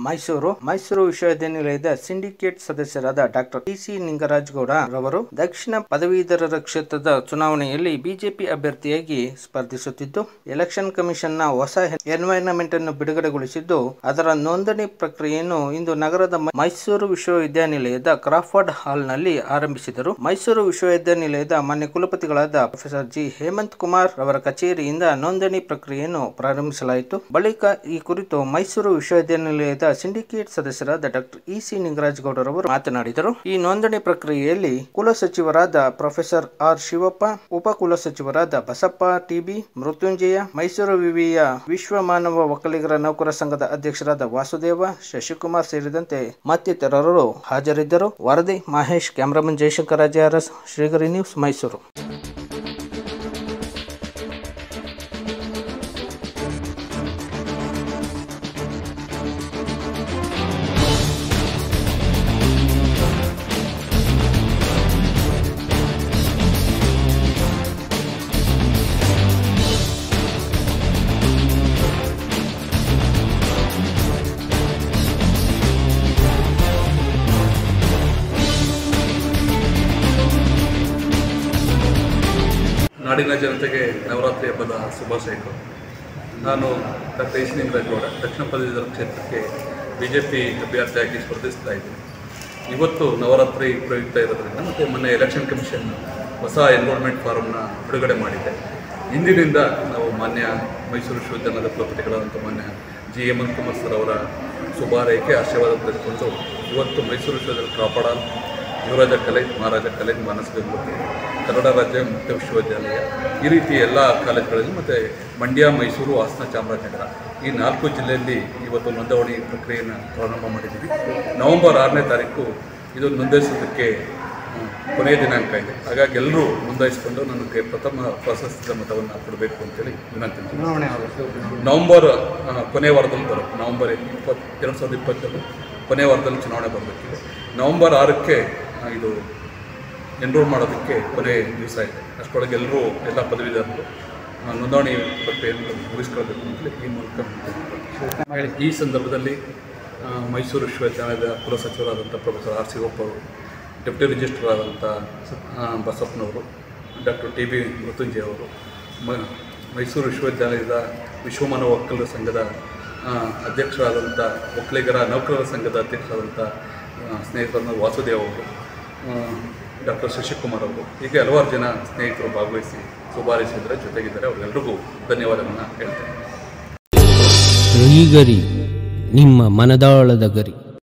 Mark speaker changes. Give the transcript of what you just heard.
Speaker 1: ಮೈಸೂರು ಮೈಸೂರು ವಿಶ್ವವಿದ್ಯಾನಿಲಯದ ಸಿಂಡಿಕೇಟ್ ಸದಸ್ಯರಾದ doctor T C Ningaraj Gowda ರವರು ದಕ್ಷಿಣ ಪದವೀಧರರ ಕ್ಷೇತ್ರದ ಚುನಾವಣೆಯಲ್ಲಿ ಬಿಜೆಪಿ ಅಭ್ಯರ್ಥಿಯಾಗಿ ಸ್ಪರ್ಧಿಸುತ್ತಿದ್ದು ಎಲೆಕ್ಷನ್ ಕಮಿಷನ್ ನ ಹೊಸ ಎನ್ವೈರನ್ಮೆಂಟ್ ಅನ್ನು ಬಿಡುಗಡೆಗೊಳಿಸಿದ್ದು ಅದರ ನೋಂದಣಿ ಪ್ರಕ್ರಿಯೆಯನ್ನು ಇಂದು ನಗರದ ಮೈ- ಮೈಸೂರು ವಿಶ್ವವಿದ್ಯಾನಿಲಯದ ಕ್ರಾಫರ್ಡ್ ಹಾಲ್ ನಲ್ಲಿ ಆರಂಭಿಸಿದರು ಮೈಸೂರು ವಿಶ್ವವಿದ್ಯಾನಿಲಯದ ಮಾನ್ಯ ಕುಲಪತಿಗಳಾದ ಪ್ರೊಫೆಸರ್ ಜಿ ಹೇಮಂತ್ ಕುಮಾರ್ ರವರ ಕಚೇರಿಯಿಂದ ನೋಂದಣಿ ಪ್ರಕ್ರಿಯೆಯನ್ನು ಪ್ರಾರಂಭಿಸಲಾಯಿತು ಬಳಿಕ ಈ ಕುರಿತು ಮೈಸೂರು ವಿಶ್ವವಿದ್ಯಾನಿಲಯದ ಸಿಂಡಿಕೇಟ್ ಸದಸ್ಯರಾದ ಡಾಕ್ಟರ್ ಇ ಸಿ ನಿಂಗರಾಜ್ ಗೌಡರವರು ಮಾತನಾಡಿದರು ಈ ನೋಂದಣಿ ಪ್ರಕ್ರಿಯೆಯಲ್ಲಿ ಕುಲಸಚಿವರಾದ ಪ್ರೊಫೆಸರ್ ಆರ್ ಶಿವಪ್ಪ ಉಪ ಕುಲಸಚಿವರಾದ ಬಸಪ್ಪ ಟಿಬಿ ಮೃತ್ಯುಂಜಯ ಮೈಸೂರು ವಿವಿಯ ವಿಶ್ವ ಮಾನವ ಒಕ್ಕಲಿಗರ ನೌಕರ ಸಂಘದ ಅಧ್ಯಕ್ಷರಾದ ವಾಸುದೇವ ಶಶಿಕುಮಾರ್ ಸೇರಿದಂತೆ ಮತ್ತಿತರರು ಹಾಜರಿದ್ದರು ವರದಿ ಮಹೇಶ್ ಕ್ಯಾಮರಾಮನ್ ಜಯಶಂಕರ್ ರಾಜ ಅರಸ್ ಶ್ರೀಗರಿ ನ್ಯೂಸ್ ಮೈಸೂರು
Speaker 2: ನಾಡಿನ ಜನತೆಗೆ ನವರಾತ್ರಿ ಹಬ್ಬದ ಶುಭಾಶಯಗಳು ನಾನು ಡಾಕ್ಟರ್ ಎಸ್ ನಿಂಗರಾಜಗೌಡ ದಕ್ಷಿಣ ಪದವೀಧರ ಕ್ಷೇತ್ರಕ್ಕೆ ಬಿ ಜೆ ಪಿ ಅಭ್ಯರ್ಥಿಯಾಗಿ ಸ್ಪರ್ಧಿಸ್ತಾ ಇದ್ದೀನಿ ಇವತ್ತು ನವರಾತ್ರಿ ಪ್ರಯುಕ್ತ ಇರೋದ್ರಿಂದ ಮತ್ತು ಮೊನ್ನೆ ಎಲೆಕ್ಷನ್ ಕಮಿಷನ್ ಹೊಸ ಎನ್ರೋಲ್ಮೆಂಟ್ ಫಾರಮ್ನ ಬಿಡುಗಡೆ ಮಾಡಿದೆ ಇಂದಿನಿಂದ ನಾವು ಮಾನ್ಯ ಮೈಸೂರು ವಿಶ್ವವಿದ್ಯಾಲಯದ ಕುಲಪತಿಗಳಾದಂಥ ಮಾನ್ಯ ಜಿ ಹೇಮಂತ್ ಕುಮಾರ್ ಸರ್ ಅವರ ಶುಭಾರಯಕ್ಕೆ ಆಶೀರ್ವಾದ ತೆಗೆದುಕೊಂಡು ಇವತ್ತು ಮೈಸೂರು ವಿಶ್ವವಿದ್ಯಾಲಯ ಕಾಪಾಡ ಯುವರಾಜ ಕಾಲೇಜ್ ಮಹಾರಾಜ ಕಾಲೇಜ್ ಮಾನಸ ಗಂಗೋತ್ರಿ ಕನ್ನಡ ರಾಜ್ಯ ಮುಕ್ತ ವಿಶ್ವವಿದ್ಯಾಲಯ ಈ ರೀತಿ ಎಲ್ಲ ಕಾಲೇಜುಗಳಲ್ಲಿ ಮತ್ತು ಮಂಡ್ಯ ಮೈಸೂರು ಹಾಸನ ಚಾಮರಾಜನಗರ ಈ ನಾಲ್ಕು ಜಿಲ್ಲೆಯಲ್ಲಿ ಇವತ್ತು ನೋಂದಣಿ ಪ್ರಕ್ರಿಯೆಯನ್ನು ಪ್ರಾರಂಭ ಮಾಡಿದ್ದೀವಿ ನವೆಂಬರ್ ಆರನೇ ತಾರೀಕು ಇದು ನೋಂದಾಯಿಸೋದಕ್ಕೆ ಆ, ಕೊನೆಯ ದಿನಾಂಕ ಇದೆ ಹಾಗಾಗಿ ಎಲ್ಲರೂ ನೋಂದಾಯಿಸಿಕೊಂಡು ನನಗೆ ಪ್ರಥಮ ಪ್ರಾಶಸ್ತ್ಯದ ಮತವನ್ನು ಕೊಡಬೇಕು ಅಂತೇಳಿ ವಿನಂತಿ ಮಾಡ್ತೀನಿ. ನವೆಂಬರ್ ಆ, ಕೊನೆಯ ವಾರದಲ್ಲಿ ಬರುತ್ತೆ ನವೆಂಬರ್ ಇಪ್ಪತ್ತು ಎರಡು ಸಾವಿರದ ಇಪ್ಪತ್ತರಲ್ಲಿ ಕೊನೆಯ ವಾರದಲ್ಲಿ ಚುನಾವಣೆ ಬರಬೇಕಿದೆ ನವೆಂಬರ್ ಆರಕ್ಕೆ ಆ, ಇದು ಎನ್ರೋಲ್ ಮಾಡೋದಕ್ಕೆ ಕೊನೆ ದಿವಸ ಇದೆ ಅಷ್ಟರೊಳಗೆ ಎಲ್ಲರೂ ಎಲ್ಲ ಪದವೀಧರರು ಆ, ನೋಂದಣಿ ಪ್ರಕ್ರಿಯೆಯನ್ನು ಮುಗಿಸ್ಕೊಳ್ಬೇಕು ಅಂತೇಳಿ ಈ ಮೂಲಕ ವಿನಂತಿ. ಈ ಸಂದರ್ಭದಲ್ಲಿ ಆ, ಮೈಸೂರು ವಿಶ್ವವಿದ್ಯಾಲಯದ ಕುಲಸಚಿವರಾದಂಥ ಪ್ರೊಫೆಸರ್ ಆರ್ ಶಿವಪ್ಪ ಅವರು ಡೆಪ್ಯೂಟಿ ರಿಜಿಸ್ಟ್ರಾರ್ ಆದಂಥ ಆ, ಬಸಪ್ಪನವರು ಡಾಕ್ಟರ್ ಟಿ ಬಿ ಮೃತ್ಯುಂಜಯ ಅವರು ಮ ಮೈಸೂರು ವಿಶ್ವವಿದ್ಯಾಲಯದ ವಿಶ್ವಮಾನವ ಒಕ್ಕಲಿಗರ ಸಂಘದ ಆ, ಅಧ್ಯಕ್ಷರಾದಂಥ ಒಕ್ಕಲಿಗರ ನೌಕರರ ಸಂಘದ ಅಧ್ಯಕ್ಷರಾದಂಥ ಆ, ಸ್ನೇಹಿತರನ್ನ ವಾಸುದೇವ್ ಅವರು ಡಾಕ್ಟರ್ ಶಶಿಕುಮಾರ್ ಅವರು ಹೀಗೆ ಹಲವಾರು ಜನ ಸ್ನೇಹಿತರು ಭಾಗವಹಿಸಿ ಶುಭಾರೈಸಿದರೆ ಜೊತೆಗಿದ್ದಾರೆ ಅವರೆಲ್ಲರಿಗೂ ಧನ್ಯವಾದಗಳನ್ನು ಹೇಳ್ತೇನೆ
Speaker 3: ಶ್ರೀಗರಿ ನಿಮ್ಮ ಮನದಾಳದ ಗರಿ